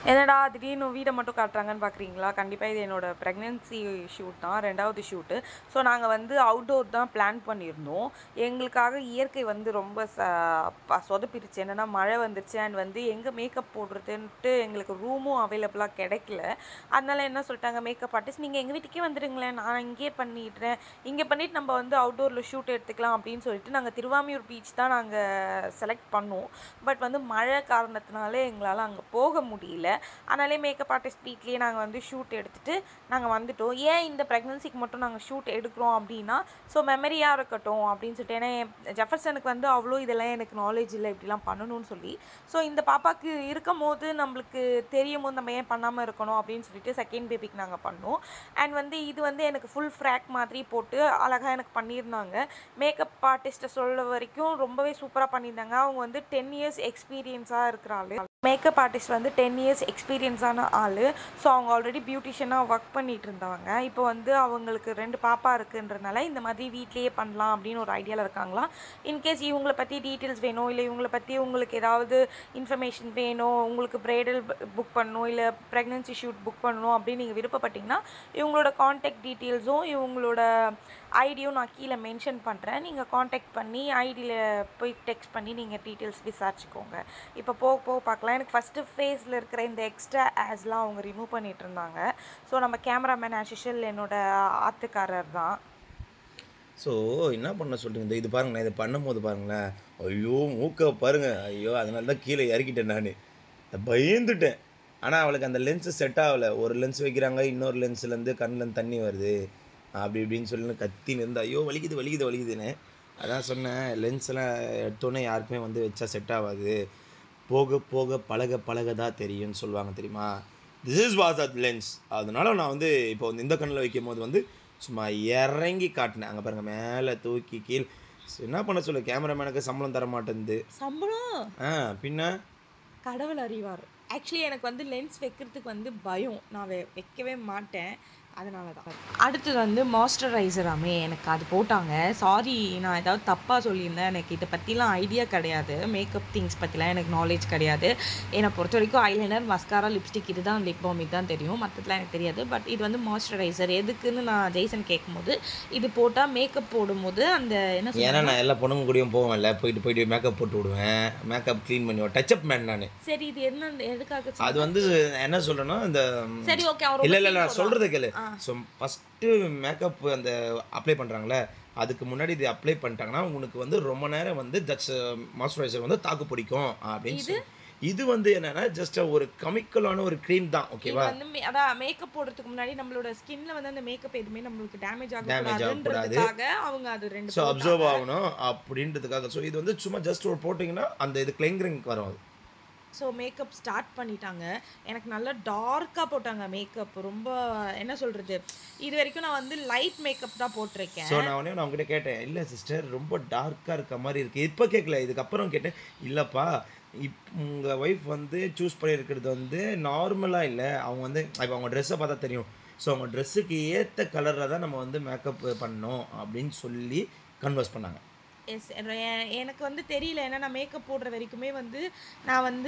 என்னடா திடீர்னு வீடை மட்டும் காட்டுறாங்கன்னு பார்க்குறீங்களா கண்டிப்பாக இது என்னோட ப்ரெக்னென்சி ஷூட் தான் ரெண்டாவது ஷூட்டு ஸோ நாங்கள் வந்து அவுட்டோர் தான் பிளான் பண்ணியிருந்தோம் எங்களுக்காக இயற்கை வந்து ரொம்ப ச ப- சொதப்பிருச்சு என்னென்னா மழை வந்துருச்சு அண்ட் வந்து எங்கே மேக்கப் போடுறதுன்ட்டு எங்களுக்கு ரூமும் அவைலபிளாக கிடைக்கல அதனால என்ன சொல்லிட்டாங்க மேக்கப் ஆர்டிஸ்ட் நீங்கள் எங்கள் வீட்டுக்கே வந்துடுங்களேன் நான் இங்கேயே பண்ணிடுறேன் இங்கே பண்ணிட்டு நம்ம வந்து அவுட்டோரில் ஷூட் எடுத்துக்கலாம் அப்படின்னு சொல்லிட்டு நாங்கள் திருவாமியூர் பீச் தான் நாங்கள் செலக்ட் பண்ணோம் பட் வந்து மழை காரணத்தினால எங்களால் அங்கே போக முடியல அதனாலே மேக்கப் ஆர்டிஸ்ட் வீட்லேயே நாங்கள் வந்து ஷூட் எடுத்துட்டு நாங்கள் வந்துட்டோம் ஏன் இந்த ப்ரெக்னன்சிக்கு மட்டும் நாங்கள் ஷூட் எடுக்கிறோம் அப்படின்னா ஸோ மெமரியாக இருக்கட்டும் அப்படின்னு சொல்லிட்டு ஏன்னா என் ஜெஃபர்சனுக்கு வந்து அவ்வளோ இதெல்லாம் எனக்கு நாலேஜ் இல்லை இப்படிலாம் பண்ணணும்னு சொல்லி ஸோ இந்த பாப்பாக்கு இருக்கும் போது நம்மளுக்கு தெரியும் போது நம்ம ஏன் பண்ணாமல் இருக்கணும் அப்படின்னு சொல்லிட்டு செகண்ட் பேபிக்கு நாங்கள் பண்ணோம் அண்ட் வந்து இது வந்து எனக்கு ஃபுல் ஃப்ராக் மாதிரி போட்டு அழகாக எனக்கு பண்ணியிருந்தாங்க மேக்கப் ஆர்டிஸ்ட்டை சொல்ல வரைக்கும் ரொம்பவே சூப்பராக பண்ணியிருந்தாங்க அவங்க வந்து டென் இயர்ஸ் எக்ஸ்பீரியன்ஸாக இருக்கிற ஆளு மேக்கப் ஆர்டிஸ்ட் வந்து டென் இயர்ஸ் எக்ஸ்பீரியன்ஸான ஆள் ஸோ அவங்க ஆல்ரெடி பியூட்டிஷியனாக ஒர்க் பண்ணிட்டு இருந்தவங்க இப்போ வந்து அவங்களுக்கு ரெண்டு பாப்பா இருக்குன்றனால இந்த மாதிரி வீட்லேயே பண்ணலாம் அப்படின்னு ஒரு ஐடியாவில் இருக்காங்களாம் இன்கேஸ் இவங்களை பற்றி டீட்டெயில்ஸ் வேணும் இல்லை இவங்களை பற்றி உங்களுக்கு ஏதாவது இன்ஃபர்மேஷன் வேணும் உங்களுக்கு ப்ரைடல் புக் பண்ணணும் இல்லை ப்ரெக்னன்சி ஷூட் புக் பண்ணணும் அப்படின்னு நீங்கள் விருப்பப்பட்டீங்கன்னா இவங்களோட காண்டாக்ட் டீட்டெயில்ஸும் இவங்களோட ஐடியும் நான் கீழே மென்ஷன் பண்ணுறேன் நீங்கள் காண்டாக்ட் பண்ணி ஐடியில் போய் டெக்ஸ்ட் பண்ணி நீங்கள் டீட்டெயில்ஸ் விசாரிச்சுக்கோங்க இப்போ போக போக பார்க்கலாம் எனக்கு ஃபஸ்ட்டு ஃபேஸில் இருக்கிற இந்த எக்ஸ்ட்ரா ஆஸ்லாம் அவங்க ரிமூவ் பண்ணிட்டு இருந்தாங்க ஸோ நம்ம கேமராமேன் ஆஷிஷல் என்னோட ஆத்துக்காரர் தான் ஸோ என்ன பண்ண சொல்கிறீங்க இந்த இது பாருங்களேன் இதை பண்ணும்போது பாருங்களேன் ஐயோ மூக்க பாருங்க ஐயோ அதனால தான் கீழே இறக்கிட்டேன் நான் பயந்துட்டேன் ஆனால் அவளுக்கு அந்த லென்ஸு செட் ஆகலை ஒரு லென்ஸ் வைக்கிறாங்க இன்னொரு லென்ஸ்லேருந்து கண்ணில் தண்ணி வருது அப்படி இப்படின்னு சொல்லி கத்தின்னு இருந்தா ஐயோ வலிக்குது வலிக்குது வலிக்குதுன்னு அதான் சொன்னேன் லென்ஸ்லாம் எடுத்தோன்னே யாருக்குமே வந்து வச்சா செட் ஆகாது போக போக பழக பழக தான் தெரியும்னு சொல்லுவாங்க தெரியுமா this is was at lens அதனால நான் வந்து இப்போ வந்து இந்த கண்ணில் வைக்கும் போது வந்து சும்மா இறங்கி காட்டினேன் அங்கே பாருங்கள் மேலே தூக்கி கீழ் என்ன பண்ண சொல்ல கேமராமேனுக்கு சம்பளம் தர மாட்டேங்குது சம்பளம் ஆ பின்ன கடவுள் அறிவார் ஆக்சுவலி எனக்கு வந்து லென்ஸ் வைக்கிறதுக்கு வந்து பயம் நான் வெ வைக்கவே மாட்டேன் அதனால தான் அடுத்தது வந்து மாய்ஸ்சரைசராமே எனக்கு அது போட்டாங்க சாரி நான் ஏதாவது தப்பாக சொல்லியிருந்தேன் எனக்கு இதை பற்றிலாம் ஐடியா கிடையாது மேக்கப் திங்ஸ் பற்றிலாம் எனக்கு நாலேஜ் கிடையாது என்னை பொறுத்த வரைக்கும் ஐலைனர் மஸ்காரா லிப்ஸ்டிக் இதுதான் லிப் பாம் இதுதான் தெரியும் மற்றதுலாம் எனக்கு தெரியாது பட் இது வந்து மாய்ஸ்சரைசர் எதுக்குன்னு நான் ஜெய்சன் கேட்கும்போது இது போட்டால் மேக்கப் போடும்போது அந்த என்ன சொல்றது? ஏன்னா நான் எல்லா பொண்ணுங்க கூடயும் போவேன்ல போயிட்டு போயிட்டு மேக்கப் போட்டு விடுவேன் மேக்கப் க்ளீன் பண்ணுவேன் டச்சப் மேன் நான் சரி இது என்ன எதுக்காக அது வந்து என்ன சொல்கிறேன்னா இந்த சரி ஓகே அவர் இல்லை இல்லை நான் சொல்கிறது கேளு ஸோ ஃபஸ்ட்டு மேக்கப் அந்த அப்ளை பண்ணுறாங்களே அதுக்கு முன்னாடி இது அப்ளை பண்ணிட்டாங்கன்னா உனக்கு வந்து ரொம்ப நேரம் வந்து ஜஸ்ட் மாய்ஸ்சரைசர் வந்து தாக்கு பிடிக்கும் அப்படின்னு சொல்லி இது வந்து என்னன்னா ஜஸ்ட் ஒரு கெமிக்கலான ஒரு க்ரீம் தான் இது ஓகேவா வந்து மே- அதான் மேக்கப் போடுறதுக்கு முன்னாடி நம்மளோட ஸ்கின்ல வந்து அந்த மேக்கப் எதுவுமே நம்மளுக்கு டேமேஜ் Damage ஆகக்கூடாதுன்றதுக்காக அவங்க அது ரெண்டு ஸோ அப்சர்வ் ஆகணும் அப்படின்றதுக்காக ஸோ இது வந்து சும்மா ஜஸ்ட் ஒரு போட்டிங்கன்னா அந்த இது கிளிங்கரிங் வரும் அது ஸோ மேக்கப் ஸ்டார்ட் பண்ணிட்டாங்க எனக்கு நல்லா டார்க்காக போட்டாங்க மேக்கப் ரொம்ப என்ன சொல்றது இது வரைக்கும் நான் வந்து லைட் மேக்கப் தான் போட்டிருக்கேன் ஸோ நான் உடனே நான் உங்ககிட்ட கேட்டேன் இல்லை சிஸ்டர் ரொம்ப டார்க்காக இருக்க மாதிரி இருக்குது இப்போ கேட்கல இதுக்கப்புறம் கேட்டேன் இல்லைப்பா இப் உங்கள் ஒய்ஃப் வந்து சூஸ் பண்ணியிருக்கிறது வந்து நார்மலாக இல்லை அவங்க வந்து இப்போ அவங்க ட்ரெஸ்ஸை பார்த்தா தெரியும் ஸோ அவங்க ட்ரெஸ்ஸுக்கு ஏற்ற கலரில் தான் நம்ம வந்து மேக்கப் பண்ணோம் அப்படின்னு சொல்லி கன்வர்ஸ் பண்ணாங்க எஸ் எனக்கு வந்து தெரியல ஏன்னா நான் மேக்கப் போடுற வரைக்குமே வந்து நான் வந்து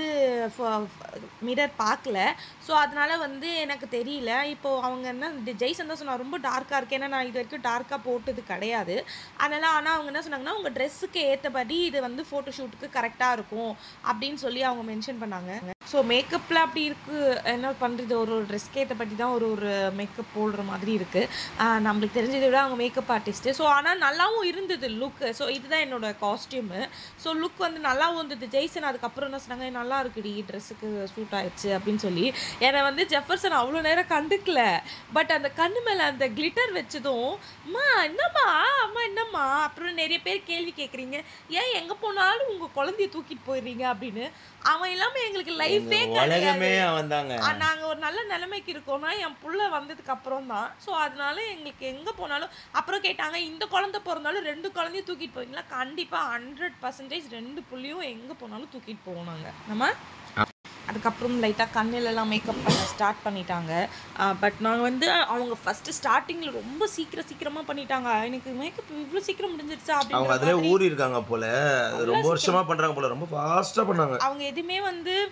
மிரர் பார்க்கல ஸோ அதனால வந்து எனக்கு தெரியல இப்போ அவங்க என்ன டி- ஜெய்சன் தான் சொன்னா ரொம்ப டார்க்காக இருக்கு ஏன்னா நான் இது வரைக்கும் டார்க்காக போட்டது கிடையாது அதனால ஆனால் அவங்க என்ன சொன்னாங்கன்னா உங்கள் ட்ரெஸ்ஸுக்கு ஏற்றபடி இது வந்து ஃபோட்டோ ஷூட்டுக்கு கரெக்டாக இருக்கும் அப்படின்னு சொல்லி அவங்க மென்ஷன் பண்ணாங்க ஸோ மேக்கப்பில் அப்படி இருக்கு என்ன பண்ணுறது ஒரு ஒரு ட்ரெஸ்க்கு ஏற்றபடி தான் ஒரு ஒரு மேக்கப் போடுற மாதிரி இருக்குது நம்மளுக்கு தெரிஞ்சதை விட அவங்க மேக்கப் ஆர்டிஸ்ட்டு ஸோ ஆனால் நல்லாவும் இருந்தது லுக்கு ஸோ இதுதான் என்னோட காஸ்டியூமு ஸோ லுக் வந்து நல்லாவும் இருந்தது ஜெய்சன் அதுக்கப்புறம் என்ன சொன்னாங்க "ஏய், நல்லா இருக்குடி ட்ரெஸ்ஸுக்கு சூட் ஆயிடுச்சு அப்படின்னு சொல்லி என்னை வந்து ஜெஃபர்சன் அவ்வளோ நேரம் கண்டுக்கல பட் அந்த கண்ணு மேலே அந்த கிளிட்டர் வச்சதும் அம்மா என்னம்மா அம்மா என்னம்மா அப்புறம் நிறைய பேர் கேள்வி கேட்குறீங்க ஏன் எங்கே போனாலும் உங்கள் குழந்தைய தூக்கிட்டு போயிடுறீங்க அப்படின்னு அவன் இல்லாமல் எங்களுக்கு லைஃபே உலகமே அவன் தாங்க நாங்கள் ஒரு நல்ல நிலைமைக்கு இருக்கோம்னா என் புள்ள வந்ததுக்கு அப்புறம் தான் ஸோ அதனால எங்களுக்கு எங்கே போனாலும் அப்புறம் கேட்டாங்க இந்த குழந்தை பிறந்தாலும் ரெண்டு குழந்தையும் தூக்கிட்டு போவீங்களா கண்டிப்பாக ஹண்ட்ரட் பர்சன்டேஜ் ரெண்டு புள்ளியும் எங்கே போனாலும் தூக்கிட்டு போவோம் நாங்கள் நம்ம அதுக்கப்புறம் லைட்டாக கண்ணிலெல்லாம் மேக்கப் பண்ண ஸ்டார்ட் பண்ணிட்டாங்க பட் நாங்கள் வந்து அவங்க ஃபஸ்ட்டு ஸ்டார்டிங்கில் ரொம்ப சீக்கிரம் சீக்கிரமாக பண்ணிட்டாங்க எனக்கு மேக்கப் இவ்வளோ சீக்கிரம் முடிஞ்சிருச்சா அவங்க அப்படின்னு அதிலே ஊறி இருக்காங்க போல அது ரொம்ப வருஷமா பண்றாங்க போல ரொம்ப ஃபாஸ்ட்டாக பண்ணாங்க அவங்க எதுவுமே வந்து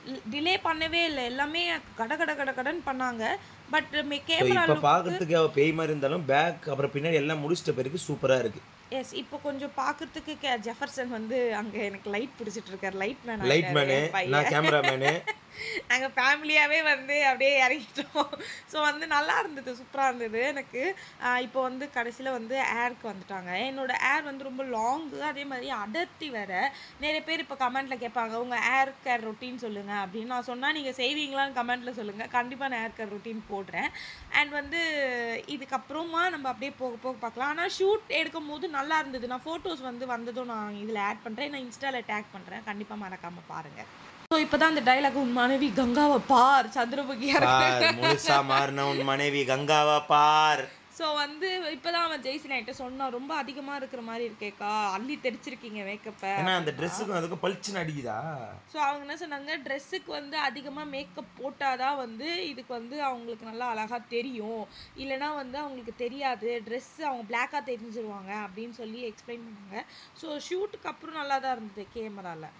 டிலே பண்ணவே இல்லை எல்லாமே கட கட கட கடன்னு பண்ணாங்க பட் ஸோ கேமரா இப்போ பார்க்கறதுக்கு அவள் பேய் மாதிரி இருந்தாலும் பேக் அப்புறம் பின்னாடி எல்லாம் முடிச்சிட்ட பிறகு சூப்பராக இருக்குது எஸ் இப்போ கொஞ்சம் பார்க்கறதுக்கு கே ஜெஃபர்சன் வந்து அங்கே எனக்கு லைட் பிடிச்சிட்டு இருக்காரு லைட் மேன் லைட் மேனு நான் கேமராமேனு நாங்கள் ஃபேமிலியாகவே வந்து அப்படியே இறங்கிட்டோம் ஸோ வந்து நல்லா இருந்தது சூப்பராக இருந்தது எனக்கு ஆஹ் இப்போ வந்து கடைசியில் வந்து ஏருக்கு வந்துட்டாங்க என்னோட ஏர் வந்து ரொம்ப லாங்கு அதே மாதிரி அடர்த்தி வேற நிறைய பேர் இப்போ கமெண்ட்டில் கேட்பாங்க உங்கள் ஏர் கேர் ரொட்டீன் சொல்லுங்கள் அப்படின்னு நான் சொன்னால் நீங்கள் செய்வீங்களான்னு கமெண்ட்டில் சொல்லுங்கள் கண்டிப்பாக நான் ஏர் கேர் ரொட்டீன் போடுறேன் அண்ட் வந்து இதுக்கப்புறமா நம்ம அப்படியே போக போக பார்க்கலாம் ஆனால் ஷூட் எடுக்கும் போது நல்லா இருந்தது நான் ஃபோட்டோஸ் வந்து வந்ததும் நான் இதில் ஆட் பண்ணுறேன் நான் இன்ஸ்டாவில் டேக் பண்ணுறேன் கண்டிப்பாக மறக்காமல் பாருங்கள் ஸோ இப்போ தான் அந்த டைலாக் உன் மனைவி கங்காவை பார் சந்திரமுகியா பார் முழுசா மாறின உன் மனைவி கங்காவா பார் ஸோ வந்து இப்போதான் அவன் ஜெய்சன் என்கிட்ட சொன்னான் ரொம்ப அதிகமாக இருக்கிற மாதிரி இருக்கேக்கா அள்ளி தெரிச்சிருக்கீங்க மேக்கப்பை ஏன்னா அந்த ட்ரெஸ்ஸுக்கும் அதுக்கும் பளிச்சுன்னு அடிக்குதா ஸோ அவங்க என்ன சொன்னாங்க ட்ரெஸ்ஸுக்கு வந்து அதிகமாக மேக்கப் போட்டாதான் வந்து இதுக்கு வந்து அவங்களுக்கு நல்லா அழகாக தெரியும் இல்லைனா வந்து அவங்களுக்கு தெரியாது ட்ரெஸ் அவங்க பிளாக்காக தெரிஞ்சிருவாங்க அப்படின்னு சொல்லி எக்ஸ்பிளைன் பண்ணாங்க ஸோ ஷூட்டுக்கு அப்புறம் நல்லா தான் இருந்தது கேமராவில்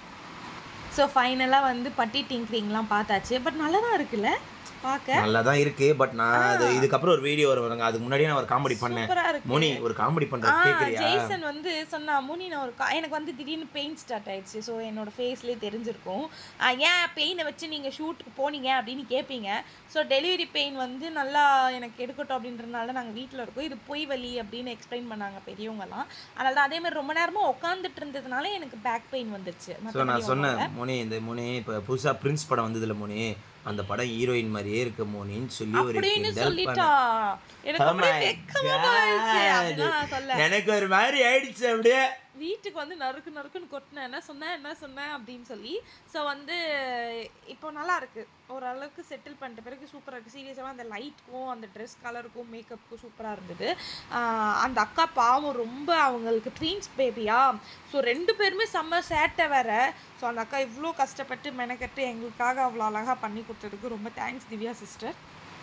ஸோ ஃபைனலாக வந்து பட்டி டிங்க்ரிங்லாம் பார்த்தாச்சு பட் நல்லா தான் இருக்குல்ல பார்க்க நல்லா தான் இருக்கு பட் நான் அது இதுக்கப்புறம் ஒரு வீடியோ வருவாங்க அதுக்கு முன்னாடியே நான் ஒரு காமெடி பண்ணேன் சூப்பராக இருக்கு மோனி ஒரு காமெடி ஆ பண்றது கேக்குறியா ஜெய்சன் வந்து சொன்னா முனி நான் ஒரு கா- எனக்கு வந்து திடீர்னு பெயின் ஸ்டார்ட் ஆயிடுச்சு ஸோ என்னோட ஃபேஸ்லேயே தெரிஞ்சிருக்கும் ஆ, ஏன் பெயினை வச்சு நீங்கள் ஷூட்டுக்கு போனீங்க அப்படின்னு கேட்பீங்க ஸோ டெலிவரி பெயின் வந்து நல்லா எனக்கு எடுக்கட்டும் அப்படின்றனால நாங்கள் வீட்டில் இருக்கோம் இது பொய் வலி அப்படின்னு எக்ஸ்பிளைன் பண்ணாங்க பெரியவங்கலாம் அதனால தான் அதே மாதிரி ரொம்ப நேரமாக உட்காந்துட்டு இருந்ததுனால எனக்கு பேக் பெயின் வந்துருச்சு ஸோ மத்தபடி நான் ஒண்ணும் சொன்னேன் இல்ல. மோனி இந்த மோனி இப்போ புதுசா பிரின்ஸ் படம் வந்ததுல மோனி அந்த படம் ஹீரோயின் மாதிரியே இருக்கு மோனின்னு சொல்லி ஒரு அப்படின்னு கிண்டல் சொல்லிட்டா பண்ண எனக்கு Oh அப்படியே my வெக்கமா போயிடுச்சு God. அப்படிலாம் நான் சொல்ல எனக்கு ஒரு மாதிரி ஆயிடுச்சு அப்படியே வீட்டுக்கு வந்து நறுக்கு நறுக்குன்னு கொட்டினேன் என்ன சொன்னேன் என்ன சொன்னேன் அப்படின்னு சொல்லி ஸோ வந்து இப்போ நல்லா இருக்கு ஓரளவுக்கு செட்டில் பண்ணிட்ட பிறகு சூப்பராக இருக்குது சீரியஸாக அந்த லைட்க்கும் அந்த ட்ரெஸ் கலருக்கும் மேக்கப்புக்கும் சூப்பராக இருந்தது ஆஹ் அந்த அக்கா பாவம் ரொம்ப அவங்களுக்கு ட்வீன்ஸ் பேபியா ஸோ ரெண்டு பேருமே செம்ம சேட்டை வேற ஸோ அந்த அக்கா இவ்வளோ கஷ்டப்பட்டு மெனக்கட்டு எங்களுக்காக அவ்வளோ அழகாக பண்ணி கொடுத்ததுக்கு ரொம்ப தேங்க்ஸ் திவ்யா சிஸ்டர்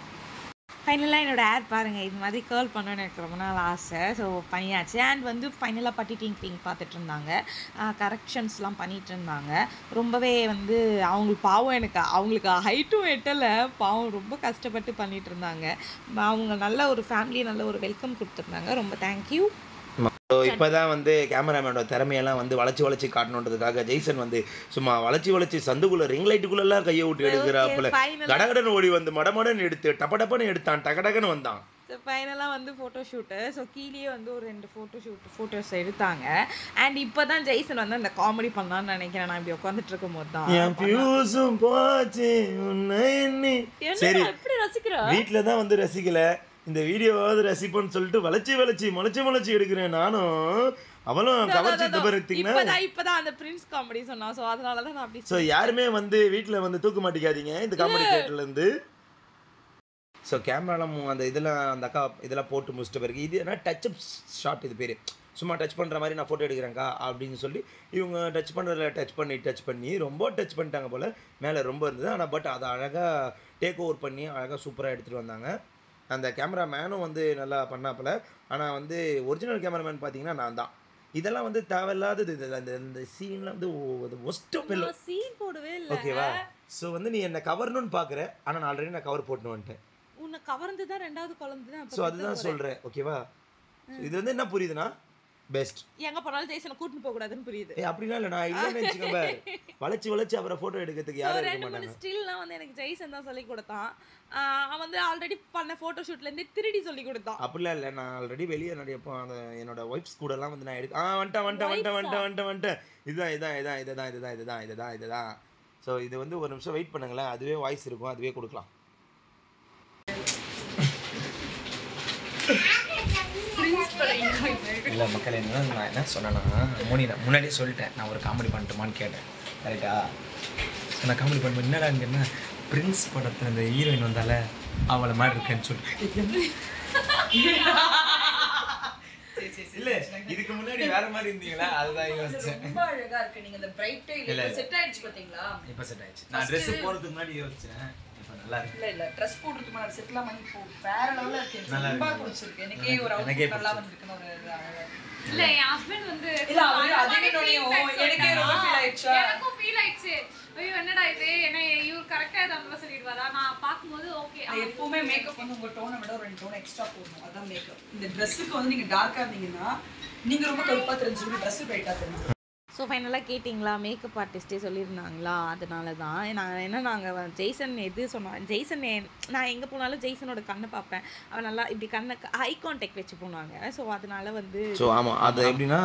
ஃபைனலாக என்னோட ஏர் பாருங்கள் இது மாதிரி கேர்ள் பண்ணணும்னு எனக்கு ரொம்ப நாள் ஆசை ஸோ பண்ணியாச்சு அண்ட் வந்து ஃபைனலாக பட்டி டிங் டிங் பார்த்துட்டு இருந்தாங்க கரெக்ஷன்ஸ்லாம் பண்ணிட்டு இருந்தாங்க ரொம்பவே வந்து அவங்களுக்கு பாவம் எனக்கு அவங்களுக்கு ஹைட்டும் எட்டலை பாவம் ரொம்ப கஷ்டப்பட்டு பண்ணிட்டு இருந்தாங்க அவங்க நல்ல ஒரு ஃபேமிலி நல்ல ஒரு வெல்கம் கொடுத்துருந்தாங்க ரொம்ப தேங்க்யூ ஸோ இப்போ தான் வந்து கேமராமேனோட திறமையெல்லாம் வந்து வளைச்சி வளைச்சி காட்டணுன்றதுக்காக ஜெய்சன் வந்து சும்மா வளைச்சி வளைச்சி சந்துக்குள்ள ரிங் லைட்டுக்குள்ளெல்லாம் கையை விட்டு எடுக்கிறாப்புல final கடகடன் ஓடி வந்து மடமடன்னு எடுத்து டப்ப டப்பன்னு எடுத்தான் டகடகன்னு வந்தான் ஸோ ஃபைனலாக வந்து ஃபோட்டோ ஷூட்டு ஸோ கீழேயே வந்து ஒரு ரெண்டு ஃபோட்டோ ஷூட் ஃபோட்டோஸ் எடுத்தாங்க அண்ட் இப்போ தான் ஜெய்சன் வந்து அந்த காமெடி பண்ணலான்னு நினைக்கிறேன் நான் இப்படி உட்காந்துட்டு இருக்கும் போது தான் என் பியூஸும் போச்சு உன்னை எண்ணி சரி என்ன எப்படி ரசிக்கிற வீட்டில் தான் வந்து ரசிக்கல இந்த வீடியோவாவது ரசிப்போன்னு சொல்லிட்டு வளைச்சி வளைச்சி முளைச்சி முளைச்சி எடுக்கிறேன் நானும் அவளும் கவர்ச்சி பார்த்தீங்கன்னா இப்பதான் இப்பதான் அந்த பிரின்ஸ் காமெடி சொன்னா சோ அதனால தான் நான் அப்படி ஸோ யாருமே வந்து வீட்டில் வந்து தூக்க மாட்டேங்காதீங்க இந்த காமெடி தேட்டர்லேருந்து ஸோ கேமராலாம் அந்த இதெல்லாம் அந்த அக்கா இதெல்லாம் போட்டு முடிச்சிட்ட பிறகு இது என்ன டச் அப் ஷாட் இது பேர் சும்மா டச் பண்ணுற மாதிரி நான் ஃபோட்டோ எடுக்கிறேன்க்கா அப்படின்னு சொல்லி இவங்க டச் பண்ணுறதுல டச் பண்ணி டச் பண்ணி ரொம்ப டச் பண்ணிட்டாங்க போல் மேலே ரொம்ப இருந்தது ஆனால் பட் அதை அழகாக டேக் ஓவர் பண்ணி அழகாக சூப்பராக எடுத்துகிட்டு வந்தாங்க அந்த கேமரா மேனும் வந்து நல்லா பண்ணாப்புல ஆனால் வந்து ஒரிஜினல் கேமராமேன் பார்த்தீங்கன்னா நான் தான் இதெல்லாம் வந்து தேவையில்லாதது இது அந்த இந்த சீன்லாம் வந்து ஒஸ்ட்டும் இல்லை சீன் போடவே இல்ல ஓகேவா ஸோ வந்து நீ என்ன கவர்னுன்னு பார்க்குற ஆனால் நான் ஆல்ரெடி நான் கவர் போட்டுன்னு வந்துட்டேன் உன்னை கவர்ந்து தான் ரெண்டாவது குழந்தை தான் ஸோ அதுதான் சொல்கிறேன் ஓகேவா இது வந்து என்ன புரியுதுன்னா பெஸ்ட் எங்க போனாலும் ஜெய்சனை கூட்டிட்டு போக கூடாதுன்னு புரியுது ஏய் அப்படிலாம் இல்லை நான் இல்லைன்னு வச்சுக்கோங்க வளைச்சி வளைச்சி அப்புறம் ஃபோட்டோ எடுக்கிறதுக்கு யாரும் இருக்க ரெண்டு மூணு மாட்டாங்க ஸ்டில்லாம் வந்து எனக்கு ஜெய்சன் தான் சொல்லி கொடுத்தான் ஆஹ் அவன் வந்து ஆல்ரெடி பண்ண ஃபோட்டோ ஷூட்ல இருந்தே திருடி சொல்லி கொடுத்தான் அப்படிலாம் இல்லை நான் ஆல்ரெடி வெளியே நடிப்போ அந்த என்னோட ஒய்ஃப்ஸ் கூடலாம் வந்து நான் எடுக்க ஆ வந்துட்டேன் வந்துட்டேன் வந்துட்டேன் வந்துட்டேன் வந்துட்டேன் வந்துட்டேன் இதுதான் இதுதான் இதுதான் இதுதான் இதுதான் இதுதான் இதுதான் இதுதான் ஸோ இது வந்து ஒரு நிமிஷம் வெயிட் பண்ணுங்களேன் அதுவே வாய்ஸ் இருக்கும் அதுவே கொடுக்கலாம் இல்லை மக்கள் என்ன நான் என்ன சொன்னேன்னா மோனி நான் முன்னாடியே சொல்லிட்டேன் நான் ஒரு காமெடி பண்ணட்டுமான்னு கேட்டேன் கரெக்டா நான் காமெடி பண்ணுவேன் என்னடா இங்கே என்ன பிரின்ஸ் படத்தில் அந்த ஹீரோயின் வந்தால அவளை மாதிரி இருக்கேன்னு சொல்லிட்டு இல்லை இதுக்கு முன்னாடி வேற மாதிரி இருந்தீங்களா அதுதான் யோசிச்சேன் ரொம்ப அழகா இருக்கு நீங்க இந்த பிரைட் இல்ல. செட் ஆயிடுச்சு பாத்தீங்களா இப்போ செட் ஆயிடுச்சு நான் ட்ரெஸ் போகிறதுக்கு முன்னாடி யோசிச்சேன் இப்போ நல்லா இருக்கு இல்ல இல்ல ட்ரெஸ் போடுறதுக்கு முன்னாடி செட்லாம் பண்ணி போ வேற லெவல்ல இருக்கு எனக்கு நல்லா ரொம்ப இருக்கு. பிடிச்சிருக்கு எனக்கே ஒரு எனக்கே அவுட் நல்லா வந்திருக்குன்னு ஒரு இது அழகா இருக்கு. இல்ல என் ஹஸ்பண்ட் வந்து இல்ல, அவரு அந்த அதே மாதிரி நொடியும் feedback எனக்கே ரொம்ப சொல்லிட்டாரா? feel ஆயிடுச்சா? எனக்கும் ஃபீல் ஆயிடுச்சு ஐயோ என்னடா இது என்ன இவர் கரெக்டா ஏதாவது சொல்லிடுவாரா நான் பார்க்கும்போது ஓகே நான் எப்பவுமே மேக்கப் வந்து உங்க டோனை விட ஒரு ரெண்டு டோன் எக்ஸ்ட்ரா போடணும் அதான் மேக்கப் இந்த ட்ரெஸ்ஸுக்கு வந்து நீங்க டார்க்கா இருந்தீங்கன்னா நீங்க ரொம்ப கருப்பா தெரிஞ்சுக்கணும் ட்ரெஸ் பிரைட்டா தெரிஞ்சு ஸோ ஃபைனலாக கேட்டிங்களா மேக்கப் ஆர்டிஸ்ட்டே சொல்லியிருந்தாங்களா அதனால தான் நான் என்ன நாங்கள் ஜெய்சன் எது சொன்னான் ஜெய்சன் என்- நான் எங்கே போனாலும் ஜெய்சனோட கண்ணை பார்ப்பேன் அவன் நல்லா இப்படி கண்ணை ஐ கான்டாக்ட் வச்சு போனாங்க ஸோ அதனால வந்து ஸோ ஆமாம் அது எப்படின்னா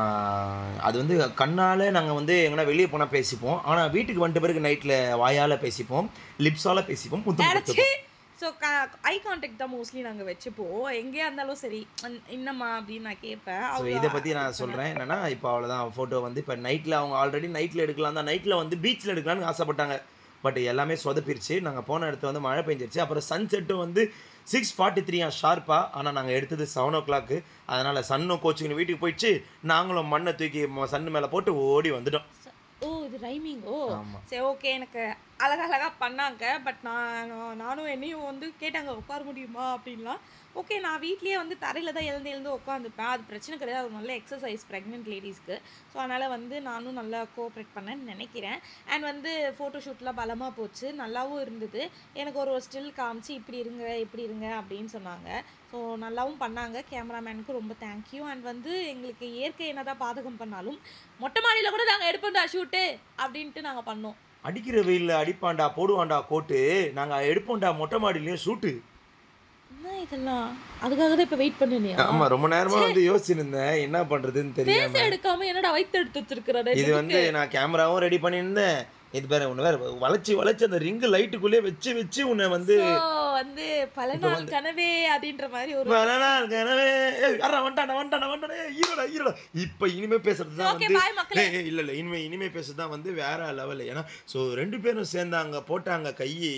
அது வந்து கண்ணால் நாங்கள் வந்து எங்கன்னா வெளியே போனால் பேசிப்போம் ஆனால் வீட்டுக்கு வந்துட்ட பிறகு நைட்டில் வாயால் பேசிப்போம் லிப்ஸால் பேசிப்போம் முத்தம் கொடுத்துப்போம் ஸோ க ஐ கான்டாக்ட் தான் மோஸ்ட்லி நாங்கள் வச்சுப்போம் எங்கேயா இருந்தாலும் சரி அன்- என்னம்மா அப்படின்னு நான் கேட்பேன் ஸோ அவங்க இதை பற்றி நான் சொல்கிறேன் என்னன்னா இப்போ அவ்வளோதான் ஃபோட்டோ வந்து இப்போ நைட்டில் அவங்க ஆல்ரெடி நைட்டில் எடுக்கலாம் தான் நைட்டில் வந்து பீச்சில் எடுக்கலாம்னு ஆசைப்பட்டாங்க பட் எல்லாமே சொதப்பிருச்சு நாங்கள் போன இடத்துல வந்து மழை பெஞ்சிருச்சு அப்புறம் சன்செட்டும் வந்து சிக்ஸ் ஃபார்ட்டி த்ரீ ஷார்ப்பாக ஆனால் நாங்கள் எடுத்தது செவன் ஓ கிளாக்கு அதனால் சன்னும் கோச்சிங் வீட்டுக்கு போயிடுச்சு நாங்களும் மண்ணை தூக்கி சன்னு மேலே போட்டு ஓடி வந்துட்டோம் ஓ இது ரைமிங் ஓ ஆமா. சரி ஓகே எனக்கு அழகழகா பண்ணாங்க பட் நான் நான்- நானும் என்னையும் வந்து கேட்டாங்க உட்கார முடியுமா அப்படின்லாம் ஓகே நான் வீட்லயே வந்து தரையில் தான் எழுந்து எழுந்து உட்காந்துப்பேன் அது பிரச்சனை கிடையாது ஒரு நல்ல எக்ஸசைஸ் ப்ரெக்னென்ட் லேடிஸ்க்கு ஸோ அதனால் வந்து நானும் நல்லா கோஆப்ரேட் பண்ணேன்னு நினைக்கிறேன் அண்ட் வந்து ஃபோட்டோஷூட்லாம் பலமாக போச்சு நல்லாவும் இருந்தது எனக்கு ஒரு ஸ்டில் காமிச்சு இப்படி இருங்க இப்படி இருங்க அப்படின்னு சொன்னாங்க ஸோ நல்லாவும் பண்ணாங்க கேமராமேனுக்கு ரொம்ப தேங்க்யூ அண்ட் வந்து எங்களுக்கு இயற்கை என்னதான் பாதகம் பண்ணாலும் மொட்டை மாடியில் கூட நாங்கள் எடுப்போம்டா ஷூட்டு அப்படின்ட்டு நாங்கள் பண்ணோம் அடிக்கிற வெயிலில் அடிப்பான்டா போடுவான்டா கோட்டு நாங்கள் எடுப்போம்டா மொட்டை மாடியிலையும் ஷூட்டு என்ன இதெல்லாம் அதுக்காக தான் இப்போ வெயிட் பண்ணியா ஆமாம் ரொம்ப நேரமாக வந்து யோசிச்சிருந்தேன் என்ன பண்ணுறதுன்னு தெரியாம ஃபேஸ் எடுக்காம என்னடா வயிற்று எடுத்து வச்சிருக்கிறாரு இது வந்து நான் கேமராவும் ரெடி பண்ணியிருந்தேன் இது பேர உன்னை வேற வளைச்சி வளைச்சி அந்த ரிங்கு லைட்டுக்குள்ளேயே வச்சு வச்சு உன்னை வந்து So, வந்து பல நாள் கனவே அப்படின்ற மாதிரி ஒரு பல நாள் கனவே ஏய், யாரா வந்துட்டானா வந்துட்டானா வந்துட்டானா ஏய், ஈரோடா ஈரோடா இப்போ இனிமே பேசுறது தான் Okay, வந்து bye மக்களே. ஏய், ஏய், இல்ல இல்ல இனிமே இனிமே பேசுறது தான் வந்து வேற லெவல் ஏன்னா ஸோ ரெண்டு பேரும் சேர்ந்தாங்க போட்டாங்க கையே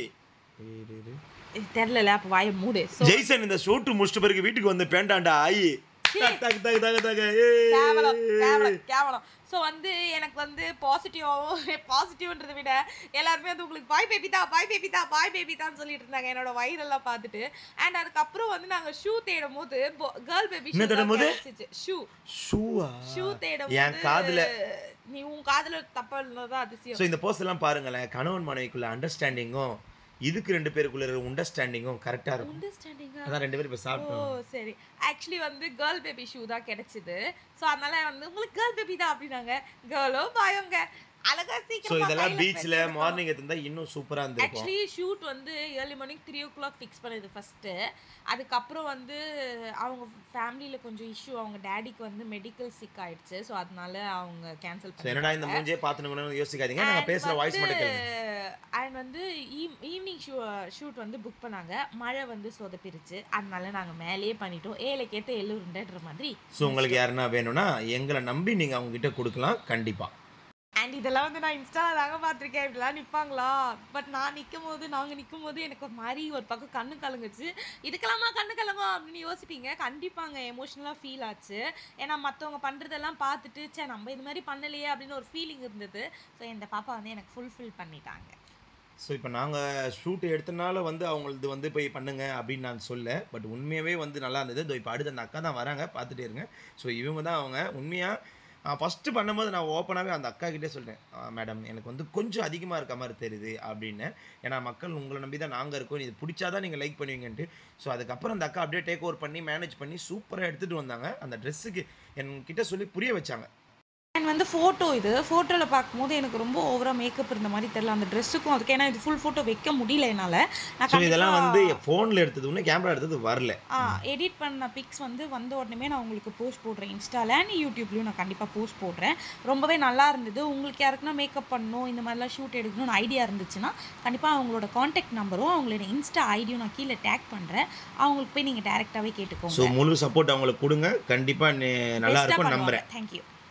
இது தெரியல அப்ப வாயை மூடு So, ஜெய்சன் இந்த ஷூட்டு முடிச்சிட்ட பிறகு வீட்டுக்கு வந்து பேண்டாண்டா ஆயி தக் தக் தக் தக் தக் கேவலம் கேவலம் ஏய். கேவலம் ஸோ வந்து எனக்கு வந்து பாசிட்டிவாகவும் பாசிட்டிவ்ன்றதை விட எல்லாருமே வந்து உங்களுக்கு பாய் பேபி தான் பாய் பேபி தான் பாய் பேபி தான் சொல்லிட்டு இருந்தாங்க என்னோட வயிறெல்லாம் பார்த்துட்டு அண்ட் அதுக்கப்புறம் வந்து நாங்கள் ஷூ தேடும் போது கேர்ள் பேபி என்ன தேடும் போது? ஷூ ஷூவா ஷூ தேடும் என் காதுல நீ உன் காதுல தப்பா இருந்ததான் அதிசயம் ஸோ இந்த போஸ்ட் எல்லாம் பாருங்களேன் கணவன் மனைவிக்குள்ள அண்டர்ஸ்டாண்டிங்கும் இதுக்கு ரெண்டு பேருக்குள்ள இருக்கிற அண்டர்ஸ்டாண்டிங்கும் கரெக்டாக இருக்கும் அண்டர்ஸ்டாண்டிங்கா அதான் ரெண்டு பேரும் இப்போ ஓ சாப்பிட்டோம் சரி ஆக்சுவலி வந்து கேர்ள் பேபி ஷூ தான் கிடைச்சிது ஸோ அதனால வந்து உங்களுக்கு கேர்ள் பேபி தான் அப்படின்னாங்க கேர்ளோ பாயோங்க அழகா ஸோ சீக்கிரம் இதெல்லாம் பீச்சில் மார்னிங் எடுத்திருந்தா இன்னும் சூப்பராக இருந்திருக்கும் ஆக்சுவலி ஷூட் வந்து early morning three o'clock fix பண்ணது ஃபஸ்ட்டு அதுக்கப்புறம் வந்து அவங்க ஃபேமிலியில் கொஞ்சம் இஷ்யூ அவங்க டேடிக்கு வந்து மெடிக்கல் சிக் ஆயிடுச்சு ஸோ அதனால அவங்க கேன்சல் ஸோ என்னடா இந்த மூஞ்சியே பார்த்துக்கணும்னு யோசிக்காதீங்க நாங்கள் பேசுகிற வாய்ஸ் மட்டும் கேளுங்க அண்ட் வந்து ஈவினிங் ஷூ ஷூட் வந்து புக் பண்ணாங்க மழை வந்து சொதப்பிருச்சு அதனால நாங்கள் மேலேயே பண்ணிட்டோம் ஏழைக்கேற்ற எள்ளுருண்டன்ற மாதிரி ஸோ உங்களுக்கு யாருன்னா வேணும்னா எங்களை நம்பி நீங்கள் அவங்ககிட்ட கொடுக்கலாம் கண்டிப்பாக அண்ட் இதெல்லாம் வந்து நான் இன்ஸ்டாவில் தாங்க பார்த்துருக்கேன் இப்படிலாம் நிற்பாங்களா பட் நான் நிற்கும் போது நாங்கள் நிற்கும் போது எனக்கு ஒரு மாதிரி ஒரு பக்கம் கண்ணு கலங்குச்சு இதுக்கெல்லாமா கண்ணு கலங்கும் அப்படின்னு யோசிப்பீங்க கண்டிப்பாங்க எமோஷ்னலாக ஃபீல் ஆச்சு ஏன்னா மற்றவங்க பண்ணுறதெல்லாம் பார்த்துட்டு சே நம்ம இது மாதிரி பண்ணலையே அப்படின்னு ஒரு ஃபீலிங் இருந்தது ஸோ இந்த பாப்பா வந்து எனக்கு ஃபுல்ஃபில் பண்ணிட்டாங்க ஸோ இப்போ நாங்கள் ஷூட் எடுத்தனால வந்து அவங்களது வந்து போய் பண்ணுங்க அப்படின்னு நான் சொல்ல பட் உண்மையாகவே வந்து நல்லா இருந்தது இதோ இப்போ அடுத்த அந்த அக்கா தான் வராங்க பார்த்துட்டே இருங்க ஸோ இவங்க தான் அவங்க உண்மையாக ஃபஸ்ட்டு பண்ணும்போது நான் ஓப்பனாகவே அந்த அக்கா கிட்டே சொல்லிட்டேன் மேடம் எனக்கு வந்து கொஞ்சம் அதிகமாக இருக்க மாதிரி தெரியுது அப்படின்னு ஏன்னா மக்கள் உங்களை நம்பி தான் நாங்கள் இருக்கோம் இது பிடிச்சாதான் நீங்கள் லைக் பண்ணுவீங்கன்ட்டு ஸோ அதுக்கப்புறம் அந்த அக்கா அப்படியே டேக் ஓவர் பண்ணி மேனேஜ் பண்ணி சூப்பராக எடுத்துகிட்டு வந்தாங்க அந்த ட்ரெஸ்ஸுக்கு என்கிட்ட சொல்லி புரிய வச்சாங்க அண்ட் வந்து ஃபோட்டோ இது ஃபோட்டோவில் பார்க்கும்போது எனக்கு ரொம்ப ஓவராக மேக்கப் இருந்த மாதிரி தெரியல அந்த ட்ரெஸ்ஸுக்கும் அதுக்கு ஏன்னா இது ஃபுல் ஃபோட்டோ வைக்க முடியல என்னால் நான் ஸோ இதெல்லாம் வந்து கண்டிப்பா- ஃபோனில் எடுத்தது ஒன்று கேமரா எடுத்தது வரல ஆ எடிட் பண்ண பிக்ஸ் வந்து வந்த உடனே நான் உங்களுக்கு போஸ்ட் போடுறேன் இன்ஸ்டால அண்ட் யூடியூப்லேயும் நான் கண்டிப்பாக போஸ்ட் போடுறேன் ரொம்பவே நல்லா இருந்தது உங்களுக்கு யாருக்குன்னா மேக்கப் பண்ணணும் இந்த மாதிரிலாம் ஷூட் எடுக்கணும்னு ஐடியா இருந்துச்சுன்னா கண்டிப்பாக அவங்களோட காண்டாக்ட் நம்பரும் அவங்களோட இன்ஸ்டா ஐடியும் நான் கீழே டேக் பண்ணுறேன் அவங்களுக்கு போய் நீங்கள் டேரெக்டாகவே கேட்டுக்கோங்க ஸோ முழு சப்போர்ட் அவங்களுக்கு கொடுங்க கண்டிப்பாக நல்லா இருக்கும் நம்புகிறேன் தேங்க்யூ